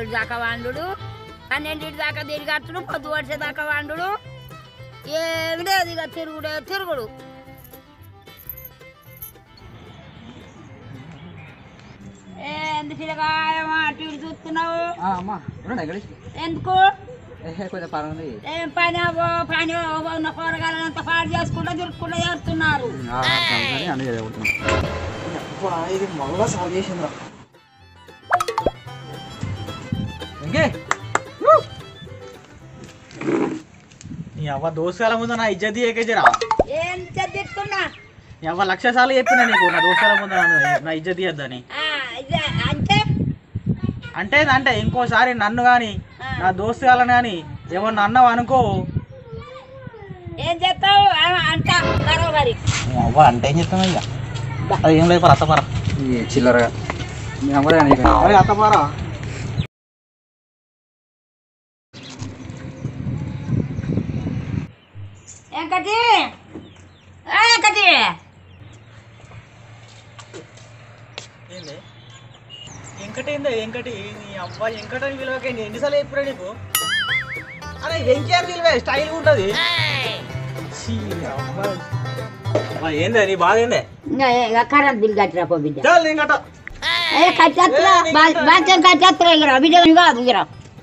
పన్నెండు దాకా వండు పన్నెండింటి దాకా తిరిగట్టుడు పొద్దు వచ్చే దాకా వండు ఏమి లేదు ఇక తిరుగుడే తిరుగుడు ఏ, ఎందుకు ఇలాగా అటు ఇటు చూస్తున్నావు అమ్మా ఉన్నాడు ఎక్కడ ఎందుకు కొంచెం పర్వాలేదు ఏం పని అవ్వో పని అవ్వో ఉన్న కూరగాయలంతా పాడు చేసుకుంటూ తిరుక్కుంటూ చేస్తున్నారు అన్నీ ఇది మళ్ళా సాగు చేసిందిరా ఇంకే నీ అవ్వ దోసకాల ముందు నా ఇజ్జత్ ఏకేజరా ఏం చదివిస్తున్నా నీ అవ్వ లక్ష సార్లు చెప్పిన నీకు నా దోసకాల ముందు నా- నా ఇజ్జత్ ఇయ్యద్దని అంటే అంటే అంటే ఇంకోసారి నన్ను కానీ నా దోస్తుగాలను కానీ ఏమన్నా అన్నావు అనుకో ఏం చేస్తావు ఆ, అంట బరోబరి నీ అవ్వ అంటే ఏం చెప్తాను ఇక అది ఏం లేదు అత్తపార ఈ చిల్లరగా మేము కూడా నీకు అరే అత్తపారా వెంకటి ఏ వెంకటి ఏంది వెంకటి ఏందో వెంకటి నీ అవ్వ వెంకటని విలువకండి ఎన్నిసార్లు చెప్పిరా నీకు అరే వెంకీ అని విలువే స్టైల్ ఉంటుంది ఛీ, అవ్వ. అవ్వ, ఏందే నీ బాధ ఏందే ఇంకా ఇక కరెంట్ బిల్ కట్టిరా పో బిడ్డ చాలు నేను కట్ట ఏ కట్టేస్తున్నా బాగా కట్టేస్తున్నా ఇక బిడ్డ కాదు ఇక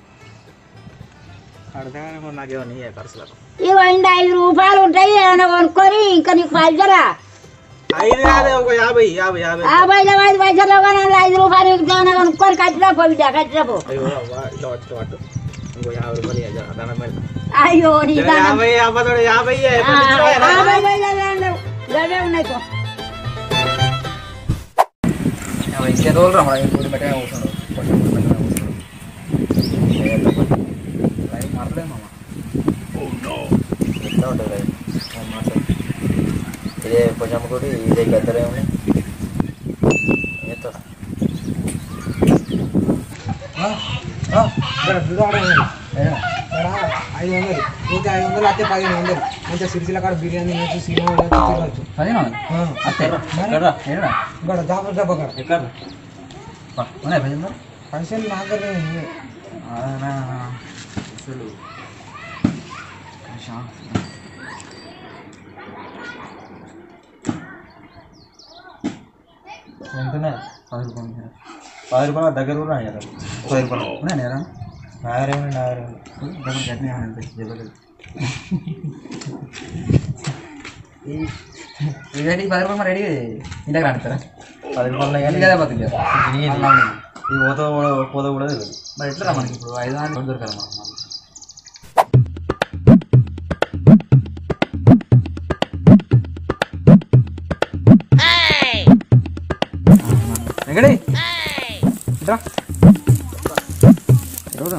అడగానే మరి నాకేమో నీ ఖర్చులకు ఇవి ఇంత ఐదు రూపాయలు ఉంటాయి ఏమైనా కొనుక్కొని ఇంకా నీకు పైసరా ఐదు కాదే ఒక యాభై యాభై యాభై ఆ పైసలు ఐదు పైసలు కానీ ఐదు రూపాయలు ఏమైనా కొనుక్కొని కట్టిరా పో బిడ్డ కట్టిరా పో అయ్యో అవ్వ, ఇట్లా పట్టు ఇట్లా పట్టు ఇంకో యాభై రూపాయలు ఇయ్య, జర దండం పెడతా. అయ్యో నీ జర దానం. యాభై అవ్వతోడు యాభై ఇయ్య, ఆ, ఎప్పుడు ఇచ్చినావా ఆ ఏనా? పైసలు ఏం లేవు. ఇవే ఉన్నాయి పో. ఇంకే రోజులు రా మరి ఇంకోటి పెట్టే కూర్చున్నాడు కొంచెం పెట్టే కూర్చున్నాడు లైవ్ మారలేదు మామ ఎట్లా ఉంటుంది రైట్ ఇదే కొంచెం కూడా ఇదే గద్దరే ఉన్నాయి చేస్తా ఐదు వందలు ఇంకా ఐదు వందలు అయితే పదిహేను వందలు మంచిగా సిరిసిల కాడ బిర్యానీ తినొచ్చు సినిమా చూడొచ్చు తిరగచ్చు పదిహేను అత్తే ఏడా ఇక్కడ జాబర్ జాబర్ కాడ ఎక్కడ? ఉన్నాయి పదిహేను పైసలు నా దగ్గర ఉన్నాయి. అసలు ఎంతున్నాయి పది రూపాయలు పది రూపాయల దగ్గర కూడా ఉన్నాయి కదా పది రూపాయలు ఉన్నాయి నేరా నాగరేమి నాగరేమి దగ్గర చట్నీ ఏమైనా జబ్బలు రెడీ పది రూపాయలు రెడీ ఇంటికి రానిస్తారా పది రూపాయలు ఇది కదా బతుకు ఇది పోత పోత కూడా తెలియదు మరి ఎట్లా రా మనకి ఇప్పుడు ఐదు వందలు దొరకాలి మనకు మనకు. ఎక్కడి ఇట్రా ఎవరు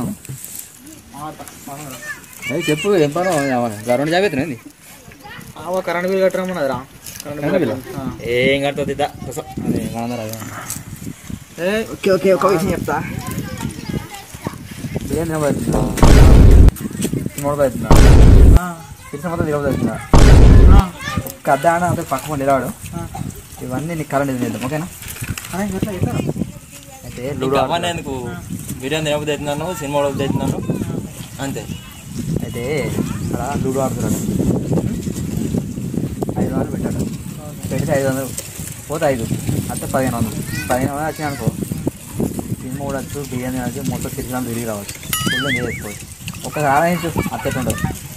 అది చెప్పు ఏం పని రెండు జాబ్ అవుతున్నాయి ఆవ కరెంట్ బిల్ కట్టరమ్మన్నదిరా కరెంట్ కరెంట్ బిల్లా? ఏం కడుతుంది ఇద్దా అదే మనందరూ అదే ఓకే ఓకే ఒక విషయం చెప్తా బిర్యానీ తినబడుతుందా తినబడుతుందా తెలిసిన మొత్తం తినబడుతుందా ఒక్క అద్దె ఆడ అంతే పక్కన నిలవాడు ఇవన్నీ నీకు కరెంట్ తినేద్దాం ఓకేనా అయితే లూడో అవన్నీ ఎందుకు బిర్యానీ తినబుద్ధి అవుతున్నాను సినిమా బుద్ధి అవుతున్నాను అంతే అయితే ఇక్కడ లూడో ఆడుతున్నాడు ఐదు వందలు పెట్టాడు పెడితే ఐదు వందలు పోతే ఐదు అంటే పదిహేను వందలు పదిహేను వందలు వచ్చినాయి అనుకో సినిమా కూడా వచ్చు బిర్యానీ వచ్చు మొత్తం తిరిగి తిరిగి రావచ్చు ఫుల్ ఎంజాయ్ చేసుకోవచ్చు ఒక్కసారి ఆలోచించు అత్తట్టు ఉండదు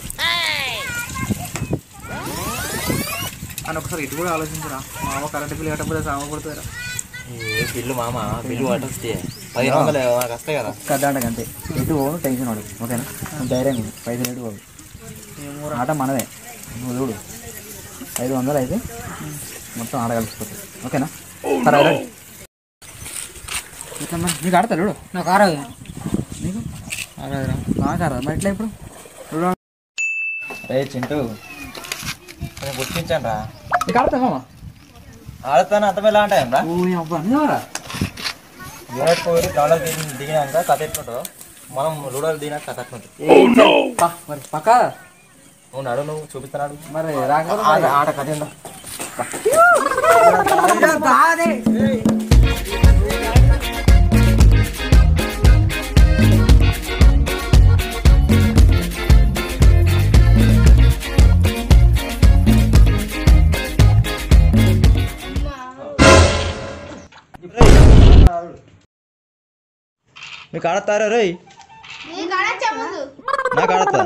అని ఒకసారి ఇటు కూడా ఆలోచించరా మా అమ్మ కరెంట్ బిల్ కట్టకపోతే సామ కొడుతుందా ఏ బిల్లు మామ బిల్లు కట్టొస్తే పదిహేను వందలు నాకు వస్తాయి కదా కద్దాండకి అంతే ఎటు పోను టెన్షన్ పడదు ఓకేనా నువ్వు ధైర్యంగా ఉండు. పైసలు ఎటు పోదు ఆట మనదే నువ్వు చూడు ఐదు వందలు అయితే మొత్తం ఆడ కలిసిపోతుంది ఓకేనా సరే రెడీ ఎట్లమ్మా? నీకు ఆడతా చూడు నాకు ఆరోగ్యం నీకు నాకు ఆడదు మరి ఎట్లా ఇప్పుడు చూడు రే చింటూ కొంచెం గుర్తించండి రా నీకు ఆడతా మామ ఆడుతాను అంత మీద అంటాయం రా ఓ అబ్బా నిజమరా విరాట్ కోహ్లీ గ్రౌండ్లో దిగి దిగినాక కథ ఎట్లుంటుందో మనం లూడోలు దిగినాక కథ ఎట్లుంటుంది పా, మరి పక్క నువ్వు నడు నువ్వు చూపిస్తున్నాడు మరి రాకపోతే ఆట ఆట కథ ఏందో బాధే మీకు ఆడతారా రేయ్ నీకు ఆడచ్చా ముందు నాకు ఆడతా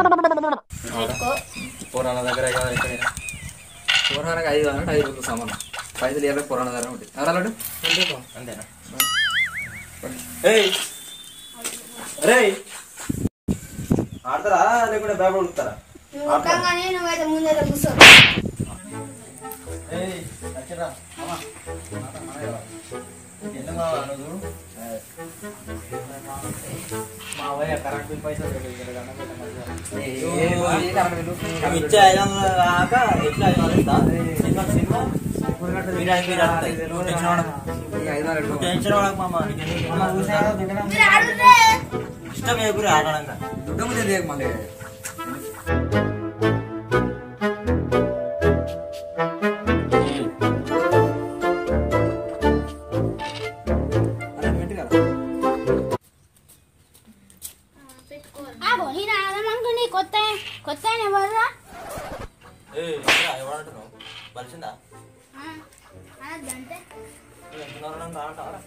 పోరాల దగ్గర ఐదు వందలు ఎక్కడైనా. పురాణానికి ఐదు వందలు ఐదు వందలు సమానం పైసలు ఇరవై పురాణ ధర ఉంటుంది ఎవరాడు అంతేనా ఏయ్ రేయ్ ఆడతారా లేకుంటే బ్యాగ్ ఉడుకుతారా నువ్వు ఉట్టంగానే నువ్వైతే ముందర కూర్చో ఏయ్ వచ్చిరా మామ ఎందుకు మామ నువ్వు మావయ్య కరెంట్ బిల్ పైసలు ఇక్కడ దండం పెట్ట మంచిగా. అవి ఇచ్చే ఐదు వందలు కాక ఎట్లా ఐదు వందలు ఇస్తా? సినిమా సినిమా మీరు ఐదు మీరు ఆడతాయి. నువ్వు టెన్షన్ పడకు. నువ్వు టెన్షన్ పడకు మామ నీకు ఎందుకు? మీరు ఆడుతే ఇష్టం ఎప్పుడు ఆడడానికి దుడ్డ ముందే మళ్ళీ ఆగో నేను ఆడమనుకుని కొత్త కొత్త ఆయన ఎవర్రా ఏయ్ ఎవరంటున్నావు బలిసిందా అనద్దంటే నువ్వు ఎంత నరం ఆడతావా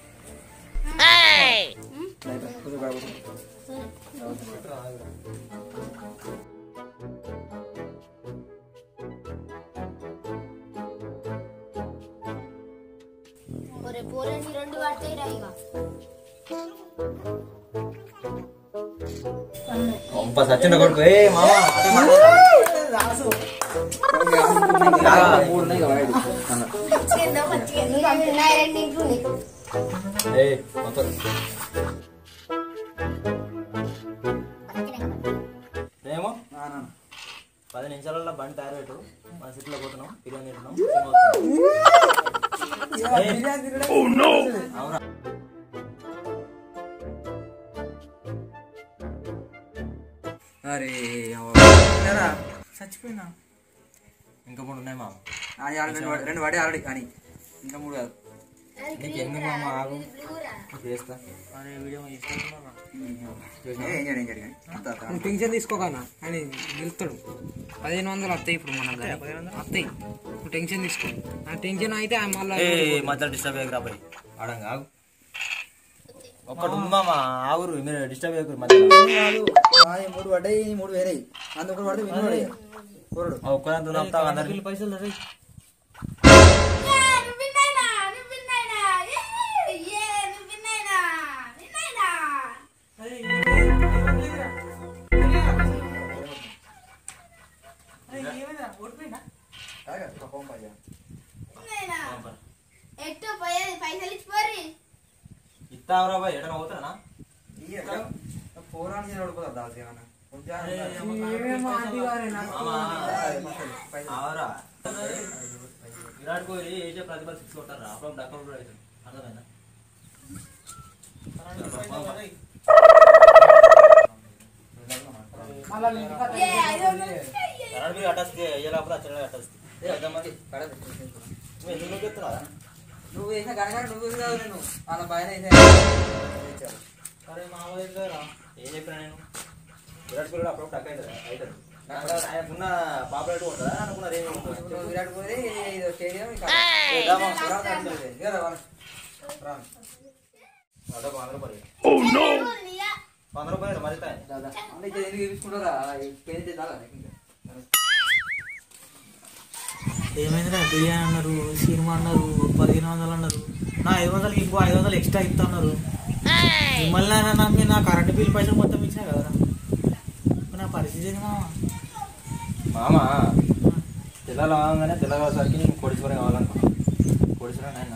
ఒరే పోరేసి రెండు పడతాయి రా ఇక పంప సచ్చిన కొడుకు ఏ మామ మూడు ఉన్నాయి కదా ఐదు. అన్న. ఇంకా ఉన్నాయి రెండు ఇంట్లో ఉన్నాయి. ఏ మొత్తం ఏమో ఆ, నాన్న. పది నిమిషాలలో బండి తయారు పెట్టు మన సిటీలో పోతున్నాం బిర్యానీ తింటున్నాం సినిమా వస్తున్నాం. అవునా అరే చచ్చిపోయినా ఇంకా మూడు ఉన్నాయి మామ ఆడి ఆడ రెండు పడి- రెండు పడి ఆల్రెడీ కానీ ఇంకా మూడు కాదు నీకు ఎందుకు మామ ఆగు చేస్తా అరే వీడియో తీసుకుంటున్నా ఏ, ఏం చేయడు ఏం చేయడు కానీ అంత అంత. నువ్వు టెన్షన్ తీసుకోకన్నా ఆయన వెళ్తాడు పదిహేను వందలు వస్తాయి ఇప్పుడు మనకు వస్తాయి నువ్వు టెన్షన్ తీసుకో ఆ టెన్షన్ అయితే ఆ మళ్ళీ ఏ మధ్యలో డిస్టర్బ్ అయ్యకు రాబాయి ఆడంగా ఆగు ఒక్కటి ఉంది మామ ఆగురు మీరు డిస్టర్బ్ అయ్యకు మధ్యలో ఆ, ఈ మూడు పడ్డాయి ఈ మూడు వేరే అందుకు ఒకటి పడితే విని పడే కూరడు ఆ ఒక్కదాంతో నమ్ముతావు అందరికి పైసలు రే ఏ, నువ్వు విన్నాయినా, నువ్వు విన్నాయినా. ఏ, ఏ, నువ్వు విన్నాయినా, విన్నాయినా. విన్నాయినా. ఎట్టో పోయేది పైసలు ఇచ్చిపోరి ఇస్తావు రాబాయి ఎక్కడ పోతానా పోరాడు చేయడం పడిపోతుంది దాల్చి ఏమన్నా కొంచెం ఆవరా విరాట్ కోహ్లీ ఏసే ప్రతిభ సిక్స్ కొట్టారా అప్పుడు డక్కలు కూడా అవుతుంది అర్థమైందా ఏ, ఐదు వందలు ఇచ్చేయి. విరాట్ కోహ్లీ అట్టేస్తే అయ్యేలాప్పుడు అచ్చడే అట్టేస్తే నువ్వు ఎందుకు చెప్తున్నావా నువ్వు వేసిన కనకాడ నువ్వు వేసిన కాదు నేను వాళ్ళ పైన వేసిన అరే మా దగ్గర ఏం చెప్పినా నేను విరాట్ కోహ్లీ అప్పుడు టక్ అవుతుంది అవుతుంది ఆయనకున్న పాపులారిటీ ఉంటుందా అనుకున్న రేంజ్ ఉంటుంది ఇప్పుడు విరాట్ కోహ్లీ ఇది స్టేడియం ఇక్కడ ఏ, దామా. తర్వాత అడిగింది. ఇదిగో రా, రా. అదొక వంద రూపాయలు ఏ, నీయా. వంద రూపాయలు మరి తాయి. దాదా. అంటే ఇది ఎందుకు తీసుకుంటారా పెళ్లి చేద్దాం ఏమైందిరా బిర్యానీ అన్నారు సినిమా అన్నారు పదిహేను వందలు అన్నారు నా ఐదు వందలకి ఇంకో ఐదు వందలు ఎక్స్ట్రా ఇస్తా అన్నారు మిమ్మల్ని అయినా నమ్మి నా కరెంట్ బిల్ పైసలు మొత్తం ఇచ్చినా కదరా ఇప్పుడు నా పరిస్థితి ఏంది మామ మామ తెల్లాలి వాగానే తెల్లవారుసరికి నీకు కొడిచుకొని కావాలనుకున్నా కొడిచుకొని ఆయన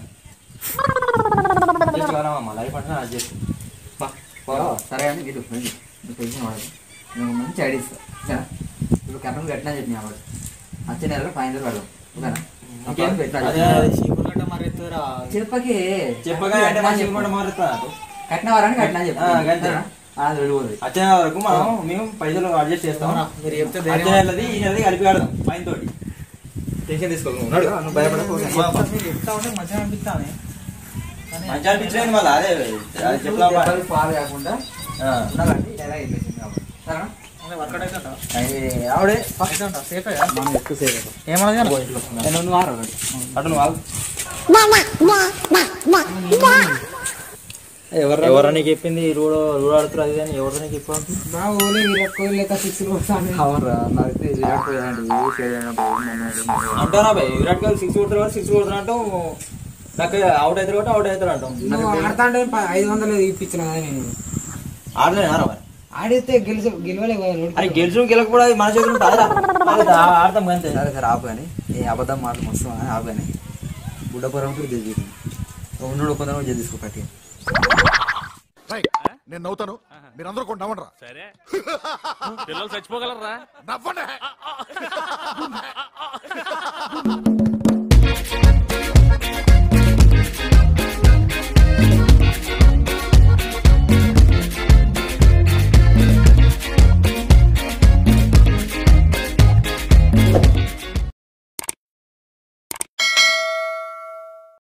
మామ లైఫ్ అంటే అది చెప్పు బా, పోరా. సరే అని ఇది ఫ్రెండ్ నీకు తెలిసిన వాడు నేను మంచి ఐడియా ఇస్తా ఓకేనా ఇప్పుడు కరెంట్ పెట్టినా చెప్పిన కాబట్టి వచ్చే నెలలో ఫైవ్ హండ్రెడ్ పడదాం ఓకేనా ఇంకేం పెట్టినా అదే చీపురు మరి ఎత్తురా చెప్పకే చెప్పగా అంటే మా చెప్పకుండా మారుతా కట్టిన వారని కట్టినా చెప్పు ఆ, గంతే. అది వెళ్ళిపోతుంది వచ్చే వరకు మనం మేము పైసలు అడ్జస్ట్ చేస్తాం అవునా? మీరు చెప్తే వచ్చే ధైర్యం నెలది ఈ నెలది కలిపి ఆడదాం పైన తోటి టెన్షన్ తీసుకోకు నువ్వు నడు. నువ్వు భయపడకు మీరు చెప్తా ఉంటే మంచిగా అనిపిస్తానే కానీ మంచిగా అనిపించలేదు మళ్ళీ అదే అది చెప్పలా దెబ్బలు పాలు కాకుండా ఆ. ఉండాలంటే ఎలా అయిపోయింది కాబట్టి సరేనా అదే వర్కౌట్ అవుతుంటా అయ్యి, ఆవిడే అవుతుంటా సేఫే మనం ఎక్కువ సేపు ఏమన్నది నేను వారం అటు నువ్వు ఆగు ఎవరు ఎవరు నీకు చెప్పింది రూడ రూడ ఆడుతున్నారు అది అని ఎవరు నీకు చెప్పాలి మా ఊళ్ళో విరాట్ కోహ్లీ లెక్క సిక్స్ కొడతాను అవునరా నాకైతే విరాట్ కోహ్లీ అంటే ఏ షేడ్ అయినా అంటారా భయ్ విరాట్ కోహ్లీ సిక్స్ కొడుతున్నారు కాబట్టి సిక్స్ కొడుతున్నా అంటాం నాకు అవుట్ అవుతారు కాబట్టి అవుట్ అవుతారు అంటాం నువ్వు ఆడతా అంటే ప- ఐదు వందలు ఇప్పించిన కదా నేను ఆడలేనా మరి ఆడితే గెలిచి గెలవలే కదా నోటి. అరే గెలుచు గెలకపోవడం అది మన చేతులు ఉంటుంది ఆడతాం అంతే సరే సరే ఆపు కానీ ఏ అబద్ధం మాట మస్తు అని ఆపు కానీ బుడ్డపురం కూడా జల్ది ఉన్నాడు కొందరు జల్ది తీసుకో కట్టి రైట్ నేను నవ్వుతాను మీరందరూ కూడా నవ్వండి సరే పిల్లలు చచ్చిపోగలరా నవ్వండి